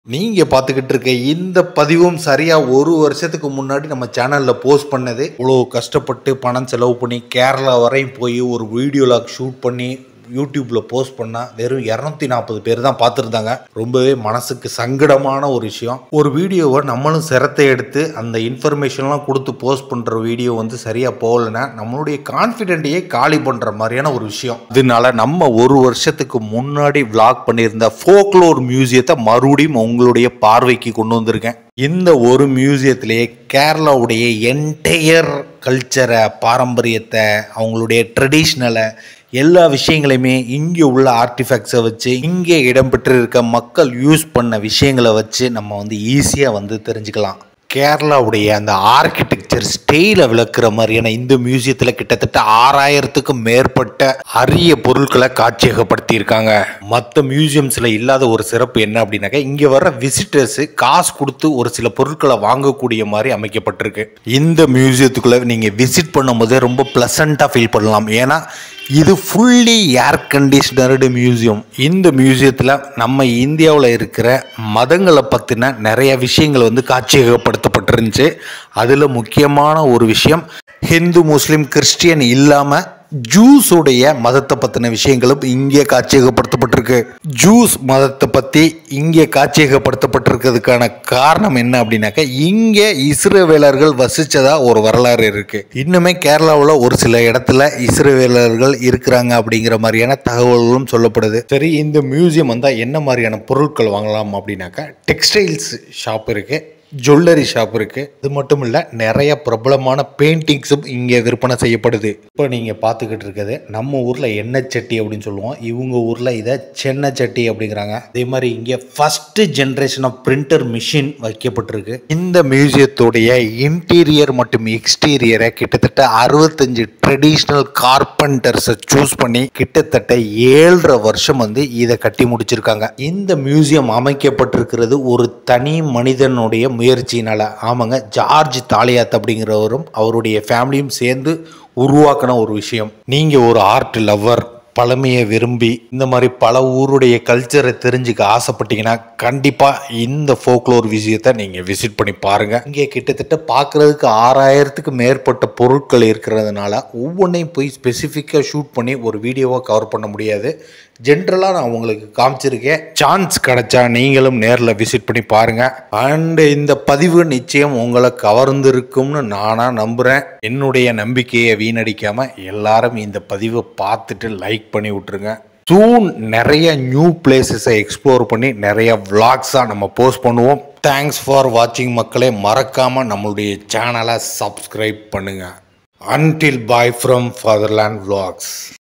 நீங்க பார்த்துக்கிட்டு இருக்க இந்த பதிவும் சரியா ஒரு வருஷத்துக்கு முன்னாடி நம்ம சேனல்ல போஸ்ட் பண்ணது இவ்வளோ கஷ்டப்பட்டு பணம் செலவு பண்ணி கேரளா வரையும் போய் ஒரு வீடியோ லாக் ஷூட் பண்ணி யூடியூப்ல போஸ்ட் பண்ணா வெறும் இரநூத்தி நாற்பது பேர் தான் பார்த்துருந்தாங்க ரொம்பவே மனசுக்கு சங்கடமான ஒரு விஷயம் ஒரு வீடியோவை நம்மளும் சிரத்தை எடுத்து அந்த இன்ஃபர்மேஷன்லாம் கொடுத்து போஸ்ட் பண்ற வீடியோ வந்து சரியா போகலைன்னா நம்மளுடைய கான்ஃபிடென்ட்டையே காலி பண்ற மாதிரியான ஒரு விஷயம் இதனால நம்ம ஒரு வருஷத்துக்கு முன்னாடி vlog பண்ணியிருந்த ஃபோக்லோர் மியூசியத்தை மறுபடியும் உங்களுடைய பார்வைக்கு கொண்டு வந்திருக்கேன் இந்த ஒரு மியூசியத்திலேயே கேரளாவுடைய என்டையர் கல்ச்சரை பாரம்பரியத்தை அவங்களுடைய ட்ரெடிஷ்னலை எல்லா விஷயங்களையுமே இங்கே உள்ள ஆர்டிஃபேக்ட்ஸை வச்சு இங்கே இடம்பெற்று இருக்க மக்கள் யூஸ் பண்ண விஷயங்களை வச்சு நம்ம வந்து ஈஸியாக வந்து தெரிஞ்சுக்கலாம் கேரளாவுடைய அந்த ஆர்கிடெக்சர் ஸ்டைலை விளக்குற மாதிரியான இந்த மியூசியத்தில் கிட்டத்தட்ட ஆறாயிரத்துக்கும் மேற்பட்ட அரிய பொருட்களை காட்சியகப்படுத்தி இருக்காங்க மற்ற மியூசியம்ஸில் இல்லாத ஒரு சிறப்பு என்ன அப்படின்னாக்கா இங்கே வர விசிட்டர்ஸ் காசு கொடுத்து ஒரு சில பொருட்களை வாங்கக்கூடிய மாதிரி அமைக்கப்பட்டிருக்கு இந்த மியூசியத்துக்குள்ளே நீங்கள் விசிட் பண்ணும்போது ரொம்ப ப்ளசண்ட்டாக ஃபீல் பண்ணலாம் ஏன்னா இது ஃபுல்லி ஏர் கண்டிஷனர்டு மியூசியம் இந்த மியூசியத்தில் நம்ம இந்தியாவில் இருக்கிற மதங்களை பற்றின நிறைய விஷயங்கள் வந்து காட்சியகப்படுத்தப்பட்டிருந்துச்சு அதில் முக்கியமான ஒரு விஷயம் ஹிந்து முஸ்லீம் கிறிஸ்டியன் இல்லாமல் ஜூஸுடைய மதத்தை பற்றின விஷயங்களும் இங்கே காட்சியகப்படுத்தப்பட்டிருக்கு ஜூஸ் மதத்தை பற்றி இங்கே காட்சியகப்படுத்தப்பட்டிருக்கிறதுக்கான காரணம் என்ன அப்படின்னாக்கா இங்கே இஸ்ரவேலர்கள் வசித்ததா ஒரு வரலாறு இருக்கு இன்னுமே கேரளாவில் ஒரு சில இடத்துல இஸ்ரவேலர்கள் இருக்கிறாங்க அப்படிங்கிற மாதிரியான தகவல்களும் சொல்லப்படுது சரி இந்த மியூசியம் வந்தால் என்ன மாதிரியான பொருட்கள் வாங்கலாம் அப்படின்னாக்கா டெக்ஸ்டைல்ஸ் ஷாப் இருக்கு ஜுவல்லரி ஷாப் இருக்கு இது மட்டும் இல்லை நிறைய பிரபலமான பெயிண்டிங்ஸும் இங்கே விற்பனை செய்யப்படுது இப்போ நீங்கள் பார்த்துக்கிட்டு இருக்கிறது நம்ம ஊரில் எண்ணெய் சட்டி அப்படின்னு சொல்லுவோம் இவங்க ஊரில் இதை சென்னை சட்டி அப்படிங்கிறாங்க அதே மாதிரி இங்கே first generation of printer machine வைக்கப்பட்டிருக்கு இந்த மியூசியத்துடைய இன்டீரியர் மற்றும் எக்ஸ்டீரியரை கிட்டத்தட்ட அறுபத்தஞ்சு ட்ரெடிஷ்னல் கார்பெண்டர்ஸை சூஸ் பண்ணி கிட்டத்தட்ட ஏழரை வருஷம் வந்து இதை கட்டி முடிச்சிருக்காங்க இந்த மியூசியம் அமைக்கப்பட்டிருக்கிறது ஒரு தனி மனிதனுடைய முயற்சியினால ஆமாங்க ஜார்ஜ் தாலியாத் அப்படிங்கிறவரும் அவருடைய ஃபேமிலியும் சேர்ந்து உருவாக்கின ஒரு விஷயம் நீங்கள் ஒரு ஆர்ட் லவ்வர் பழமையை விரும்பி இந்த மாதிரி பல ஊருடைய கல்ச்சரை தெரிஞ்சுக்க ஆசைப்பட்டீங்கன்னா கண்டிப்பாக இந்த ஃபோக்லோர் விஷயத்தை நீங்கள் விசிட் பண்ணி பாருங்கள் இங்கே கிட்டத்தட்ட பார்க்குறதுக்கு ஆறாயிரத்துக்கு மேற்பட்ட பொருட்கள் இருக்கிறதுனால ஒவ்வொன்றையும் போய் ஸ்பெசிஃபிக்காக ஷூட் பண்ணி ஒரு வீடியோவாக கவர் பண்ண முடியாது ஜென்ரலாக நான் உங்களுக்கு காமிச்சிருக்கேன் சான்ஸ் கிடைச்சா நீங்களும் நேரில் விசிட் பண்ணி பாருங்கள் அண்டு இந்த பதிவு நிச்சயம் உங்களை கவர்ந்திருக்கும்னு நானாக நம்புகிறேன் என்னுடைய நம்பிக்கையை வீணடிக்காமல் எல்லாரும் இந்த பதிவை பார்த்துட்டு லைக் பண்ணி விட்ருங்க சூன் நிறைய நியூ பிளேசஸை எக்ஸ்ப்ளோர் பண்ணி நிறைய விளாக்ஸாக நம்ம போஸ்ட் பண்ணுவோம் தேங்க்ஸ் ஃபார் வாட்சிங் மக்களே மறக்காமல் நம்மளுடைய சேனலை சப்ஸ்கிரைப் பண்ணுங்கள் until bye from fatherland vlogs